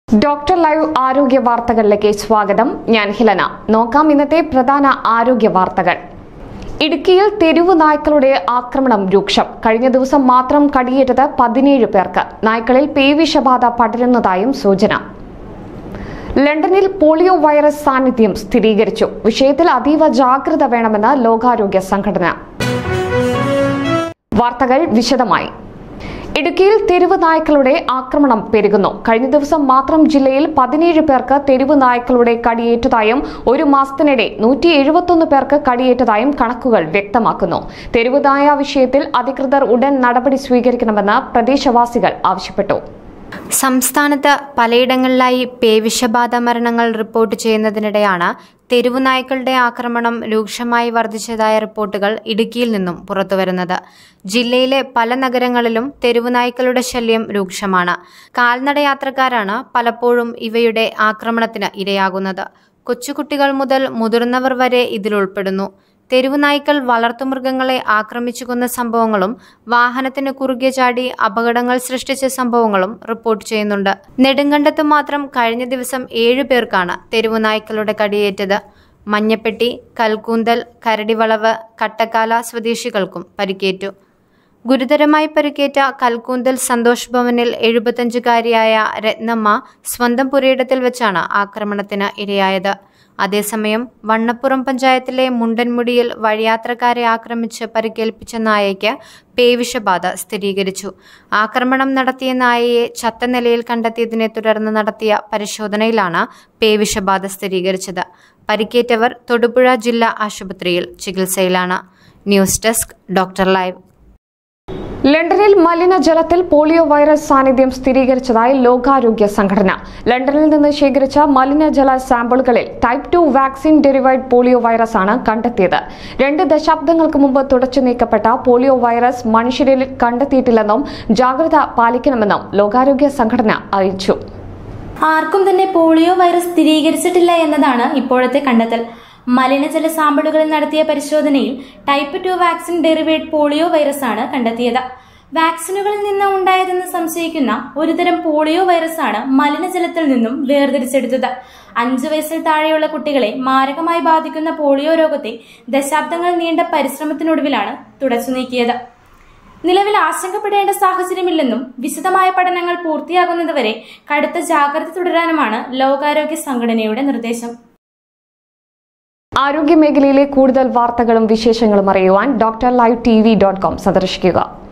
doctor live ആരോഗ്യ വാർത്തകളിലേക്ക് സ്വാഗതം ഞാൻ ഹിലന നോക്കാം ഇന്നത്തെ പ്രധാന ആരോഗ്യ വാർത്തകൾ ഇടുക്കിയിൽ തെരുവു നായ്ക്കളുടെ ആക്രമണം രൂക്ഷം കഴിഞ്ഞ ദിവസം മാത്രം കടിയേറ്റത് പതിനേഴ് പേർക്ക് നായ്ക്കളിൽ പേവിഷബാധ പടരുന്നതായും സൂചന ലണ്ടനിൽ പോളിയോ വൈറസ് സാന്നിധ്യം സ്ഥിരീകരിച്ചു വിഷയത്തിൽ അതീവ ജാഗ്രത വേണമെന്ന് ലോകാരോഗ്യ സംഘടന വാർത്തകൾ വിശദമായി ഇടുക്കിയിൽ തെരുവ് നായ്ക്കളുടെ ആക്രമണം പെരുകുന്നു കഴിഞ്ഞ ദിവസം മാത്രം ജില്ലയിൽ പതിനേഴ് പേർക്ക് തെരുവ് നായ്ക്കളുടെ കടിയേറ്റതായും ഒരു മാസത്തിനിടെ നൂറ്റി എഴുപത്തൊന്ന് പേർക്ക് കടിയേറ്റതായും കണക്കുകൾ വ്യക്തമാക്കുന്നു തെരുവ് നായ വിഷയത്തിൽ അധികൃതർ ഉടൻ നടപടി സ്വീകരിക്കണമെന്ന് പ്രദേശവാസികൾ ആവശ്യപ്പെട്ടു സംസ്ഥാനത്ത് പലയിടങ്ങളിലായി പേവിഷബാധ മരണങ്ങൾ റിപ്പോർട്ട് ചെയ്യുന്നതിനിടെയാണ് തെരുവുനായ്ക്കളുടെ ആക്രമണം രൂക്ഷമായി വർദ്ധിച്ചതായ റിപ്പോർട്ടുകൾ ഇടുക്കിയിൽ നിന്നും പുറത്തുവരുന്നത് ജില്ലയിലെ പല നഗരങ്ങളിലും തെരുവുനായ്ക്കളുടെ ശല്യം രൂക്ഷമാണ് കാൽനടയാത്രക്കാരാണ് പലപ്പോഴും ഇവയുടെ ആക്രമണത്തിന് ഇരയാകുന്നത് കൊച്ചുകുട്ടികൾ മുതൽ മുതിർന്നവർ വരെ ഇതിലുൾപ്പെടുന്നു തെരുവുനായ്ക്കൾ വളർത്തുമൃഗങ്ങളെ ആക്രമിച്ചു കൊന്ന സംഭവങ്ങളും വാഹനത്തിന് കുറുകെ ചാടി അപകടങ്ങൾ സൃഷ്ടിച്ച സംഭവങ്ങളും റിപ്പോർട്ട് ചെയ്യുന്നുണ്ട് നെടുങ്കണ്ടത്ത് മാത്രം കഴിഞ്ഞ ദിവസം ഏഴു പേർക്കാണ് തെരുവുനായ്ക്കളുടെ കടിയേറ്റത് മഞ്ഞപ്പെട്ടി കൽക്കൂന്തൽ കരടിവളവ് കട്ടക്കാല സ്വദേശികൾക്കും പരിക്കേറ്റു ഗുരുതരമായി പരിക്കേറ്റ കൽക്കൂന്തൽ സന്തോഷ് ഭവനിൽ എഴുപത്തഞ്ചുകാരിയായ രത്നമ്മ സ്വന്തം പുരയിടത്തിൽ വെച്ചാണ് ആക്രമണത്തിന് ഇരയായത് അതേസമയം വണ്ണപ്പുറം പഞ്ചായത്തിലെ മുണ്ടൻമുടിയിൽ വഴിയാത്രക്കാരെ ആക്രമിച്ച് പരിക്കേൽപ്പിച്ച നായയ്ക്ക് പേവിഷബാധ സ്ഥിരീകരിച്ചു ആക്രമണം നടത്തിയ നായയെ ചത്ത നിലയിൽ കണ്ടെത്തിയതിനെ തുടർന്ന് നടത്തിയ പരിശോധനയിലാണ് പേവിഷബാധ സ്ഥിരീകരിച്ചത് പരിക്കേറ്റവർ തൊടുപുഴ ജില്ലാ ആശുപത്രിയിൽ ചികിത്സയിലാണ് ന്യൂസ് ഡെസ്ക് ഡോക്ടർ ലൈവ് ലണ്ടനിൽ മലിനജലത്തിൽ പോളിയോ വൈറസ് സാന്നിധ്യം സ്ഥിരീകരിച്ചതായി ലോകാരോഗ്യ സംഘടന ലണ്ടനിൽ നിന്ന് ശേഖരിച്ച മലിനജല സാമ്പിളുകളിൽ type two vaccine derived polio virus ആണ് കണ്ടെത്തിയത് രണ്ട് ദശാബ്ദങ്ങൾക്ക് മുമ്പ് തുടച്ചു നീക്കപ്പെട്ട പോളിയോ വൈറസ് മനുഷ്യരിൽ കണ്ടെത്തിയിട്ടില്ലെന്നും ജാഗ്രത പാലിക്കണമെന്നും ലോകാരോഗ്യ സംഘടന അറിയിച്ചു ആർക്കും തന്നെ പോളിയോ വൈറസ് സ്ഥിരീകരിച്ചിട്ടില്ല എന്നതാണ് ഇപ്പോഴത്തെ കണ്ടെത്തൽ മലിനജല സാമ്പിളുകളിൽ നടത്തിയ പരിശോധനയിൽ type two vaccine derived polio virus ആണ് കണ്ടെത്തിയത് വാക്സിനുകളിൽ നിന്ന് ഉണ്ടായതെന്ന് സംശയിക്കുന്ന ഒരുതരം പോളിയോ വൈറസ് ആണ് മലിനജലത്തിൽ നിന്നും വേർതിരിച്ചെടുത്തത് അഞ്ചു വയസ്സിൽ താഴെയുള്ള കുട്ടികളെ മാരകമായി ബാധിക്കുന്ന പോളിയോ രോഗത്തെ ദശാബ്ദങ്ങൾ നീണ്ട പരിശ്രമത്തിനൊടുവിലാണ് തുടച്ചു നീക്കിയത് നിലവിൽ ആശങ്കപ്പെടേണ്ട സാഹചര്യമില്ലെന്നും വിശദമായ പഠനങ്ങൾ പൂർത്തിയാകുന്നതുവരെ കടുത്ത ജാഗ്രത തുടരാനുമാണ് ലോകാരോഗ്യ സംഘടനയുടെ നിർദ്ദേശം ആരോഗ്യമേഖലയിലെ കൂടുതൽ വാർത്തകളും വിശേഷങ്ങളും അറിയുവാൻ doctor live T V dot com സന്ദർശിക്കുക